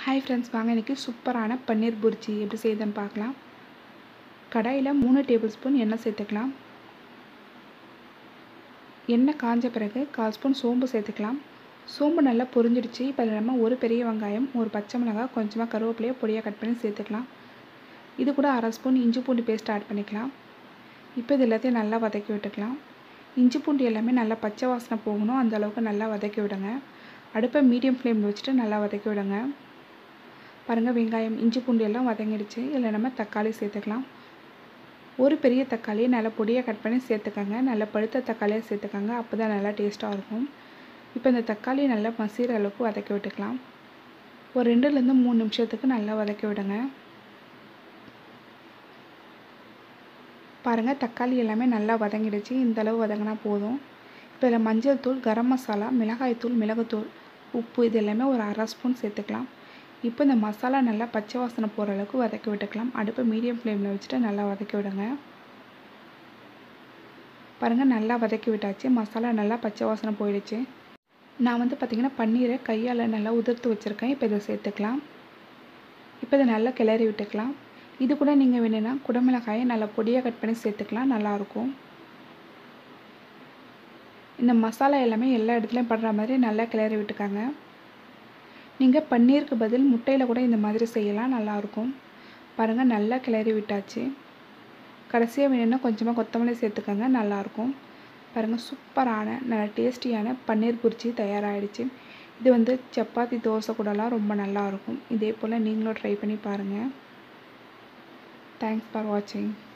hi friends வாங்க இன்றைக்கி சூப்பரான பன்னீர் புர்ஜி எப்படி செய்யுதுன்னு பார்க்கலாம் கடாயில் மூணு டேபிள் ஸ்பூன் எண்ணெய் சேர்த்துக்கலாம் எண்ணெய் காஞ்ச பிறகு கால் ஸ்பூன் சோம்பு சேர்த்துக்கலாம் சோம்பு நல்லா பொரிஞ்சிடுச்சு இப்போ அதில் நம்ம ஒரு பெரிய வெங்காயம் ஒரு பச்சை மிளகாய் கொஞ்சமாக கருவேப்பிலையை பொடியாக கட் பண்ணி சேர்த்துக்கலாம் இது கூட அரை ஸ்பூன் இஞ்சி பூண்டு பேஸ்ட் ஆட் பண்ணிக்கலாம் இப்போ இது எல்லாத்தையும் நல்லா வதக்கி விட்டுக்கலாம் இஞ்சி பூண்டு எல்லாமே நல்லா பச்சை வாசனை போகணும் அந்த அளவுக்கு நல்லா வதக்கி விடுங்க அடுப்பை மீடியம் ஃப்ளேமில் வச்சுட்டு நல்லா வதக்கி விடுங்க பாருங்கள் வெங்காயம் இஞ்சி பூண்டு எல்லாம் வதங்கிடுச்சு இதில் நம்ம தக்காளி சேர்த்துக்கலாம் ஒரு பெரிய தக்காளியை நல்லா பொடியாக கட் பண்ணி சேர்த்துக்கோங்க நல்லா பழுத்த தக்காளியாக சேர்த்துக்கோங்க அப்போ தான் நல்லா டேஸ்ட்டாக இருக்கும் இப்போ இந்த தக்காளி நல்லா மசிகிற அளவுக்கு வதக்கி விட்டுக்கலாம் ஒரு ரெண்டுலேருந்து மூணு நிமிஷத்துக்கு நல்லா வதக்கி விடுங்க பாருங்கள் தக்காளி எல்லாமே நல்லா வதங்கிடுச்சு இந்த அளவு வதங்கினா போதும் இப்போ இதில் மஞ்சள் தூள் கரம் மசாலா மிளகாய்த்தூள் மிளகுத்தூள் உப்பு இது எல்லாமே ஒரு அரை ஸ்பூன் சேர்த்துக்கலாம் இப்போ இந்த மசாலா நல்லா பச்சை வாசனை போகிற அளவுக்கு வதக்கி விட்டுக்கலாம் அடுப்பை மீடியம் ஃப்ளேமில் வச்சுட்டு நல்லா வதக்கி விடுங்க பாருங்கள் நல்லா வதக்கி விட்டாச்சு மசாலா நல்லா பச்சை வாசனை போயிடுச்சு நான் வந்து பார்த்திங்கன்னா பன்னீரை கையால் நல்லா உதிர்த்து வச்சுருக்கேன் இப்போ இதை சேர்த்துக்கலாம் இப்போ இதை நல்லா கிளறி விட்டுக்கலாம் இது கூட நீங்கள் வேணும்னா குடமிளகாயை நல்லா பொடியாக கட் பண்ணி சேர்த்துக்கலாம் நல்லாயிருக்கும் இந்த மசாலா எல்லாமே எல்லா இடத்துலையும் படுற மாதிரி நல்லா கிளறி விட்டுக்காங்க நீங்கள் பன்னீருக்கு பதில் முட்டையில் கூட இந்த மாதிரி செய்யலாம் நல்லாயிருக்கும் பாருங்கள் நல்லா கிளறி விட்டாச்சு கடைசியாக வேணும்னா கொஞ்சமாக கொத்தமல்லி சேர்த்துக்கோங்க நல்லாயிருக்கும் பாருங்கள் சூப்பரான நல்ல டேஸ்டியான பன்னீர் புரிச்சி தயாராகிடுச்சு இது வந்து சப்பாத்தி தோசை கூடலாம் ரொம்ப நல்லாயிருக்கும் இதே போல் நீங்களும் ட்ரை பண்ணி பாருங்கள் தேங்க்ஸ் ஃபார் வாட்சிங்